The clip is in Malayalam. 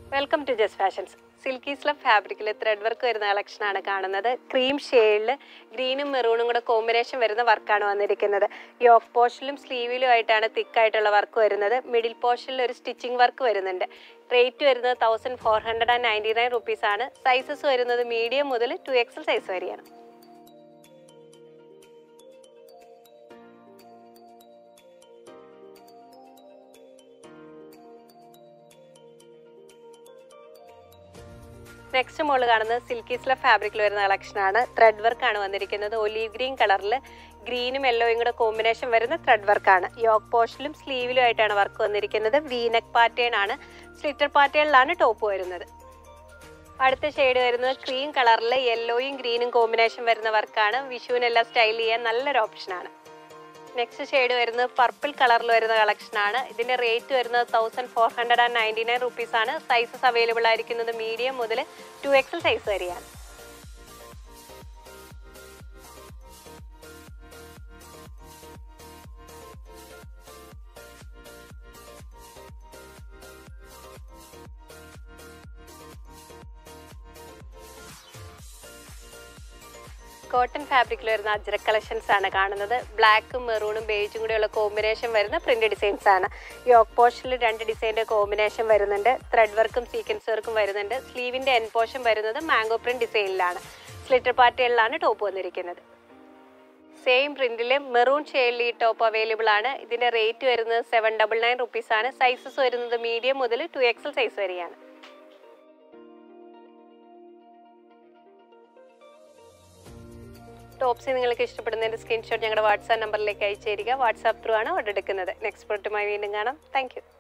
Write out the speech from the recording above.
വെൽക്കം ടു ജസ് ഫാഷൻസ് സിൽക്കി സ്ലബ് ഫാബ്രിക്കിൽ ത്രെഡ് വർക്ക് വരുന്ന കളക്ഷനാണ് കാണുന്നത് ക്രീം ഷെയ്ഡിൽ ഗ്രീനും മെറൂണും കൂടെ കോമ്പിനേഷൻ വരുന്ന വർക്കാണ് വന്നിരിക്കുന്നത് യോക്ക് പോർഷനിലും സ്ലീവിലും ആയിട്ടാണ് തിക്കായിട്ടുള്ള വർക്ക് വരുന്നത് മിഡിൽ പോർഷനിൽ ഒരു സ്റ്റിച്ചിങ് വർക്ക് വരുന്നുണ്ട് റേറ്റ് വരുന്നത് thousand four hundred and ninety nine റുപ്പീസാണ് സൈസസ് വരുന്നത് മീഡിയം മുതൽ ടു എക്സൽ സൈസ് വരെയാണ് നെക്സ്റ്റ് മോള് കാണുന്നത് സിൽക്കി സ്ലബ് ഫാബ്രിക്കിൽ വരുന്ന കളക്ഷനാണ് ത്രെഡ് വർക്കാണ് വന്നിരിക്കുന്നത് ഒലീവ് ഗ്രീൻ കളറിൽ ഗ്രീനും യെല്ലോയും കൂടെ കോമ്പിനേഷൻ വരുന്ന ത്രെഡ് വർക്കാണ് യോക്ക് പോസ്റ്റിലും സ്ലീവിലും ആയിട്ടാണ് വർക്ക് വന്നിരിക്കുന്നത് വീനക്ക് പാറ്റേൺ ആണ് സ്ലിറ്റർ പാറ്റേണിലാണ് ടോപ്പ് വരുന്നത് അടുത്ത ഷെയ്ഡ് വരുന്നത് ക്രീം കളറിൽ യെല്ലോയും ഗ്രീനും കോമ്പിനേഷൻ വരുന്ന വർക്കാണ് വിഷുവിനെല്ലാം സ്റ്റൈൽ ചെയ്യാൻ നല്ലൊരു ഓപ്ഷനാണ് നെക്സ്റ്റ് ഷെയ്ഡ് വരുന്നത് പർപ്പിൾ കളറിൽ വരുന്ന കളക്ഷനാണ് ഇതിന്റെ റേറ്റ് വരുന്നത് thousand four hundred and ninety nine rupees ആണ് സൈസസ് അവൈലബിൾ ആയിരിക്കുന്നത് മീഡിയം മുതൽ ടു എക്സൽ സൈസ് വരെയാണ് കോട്ടൺ ഫാബ്രിക്കിൽ വരുന്ന അജ്രക് കളക്ഷൻസ് ആണ് കാണുന്നത് ബ്ലാക്കും മെറൂണും ബേജും കൂടെയുള്ള കോമ്പിനേഷൻ വരുന്ന പ്രിന്റ് ഡിസൈൻസ് ആണ് യോക്ക് പോർഷനിൽ രണ്ട് ഡിസൈൻ്റെ കോമ്പിനേഷൻ വരുന്നുണ്ട് ത്രെഡ് വർക്കും സീക്വൻസ് വർക്കും വരുന്നുണ്ട് സ്ലീവിന്റെ എൻ പോർഷൻ വരുന്നത് മാംഗോ പ്രിന്റ് ഡിസൈനിലാണ് സ്ലിറ്റർ പാറ്റേണിലാണ് ടോപ്പ് വന്നിരിക്കുന്നത് സെയിം പ്രിന്റിൽ മെറൂൺ ഷെയ്ഡിൽ ഈ ടോപ്പ് അവൈലബിൾ ആണ് ഇതിന്റെ റേറ്റ് വരുന്നത് സെവൻ ഡബിൾ നയൻ റുപ്പീസ് ആണ് സൈസസ് വരുന്നത് മീഡിയം മുതൽ ടു എക്സൽ സൈസ് വരെയാണ് ടോപ്സ് നിങ്ങൾക്ക് ഇഷ്ടപ്പെടുന്നതിന്റെ സ്ക്രീൻഷോട്ട് ഞങ്ങളുടെ വാട്സാപ്പ് നമ്പറിലേക്ക് അയച്ചു തരിക വാട്സാപ്പ് ത്രൂ ആണ് ഓർഡർ എടുക്കുന്നത് നെക്സ്റ്റ് പ്രൊഡക്റ്റുമായി വീണ്ടും കാണാം താങ്ക്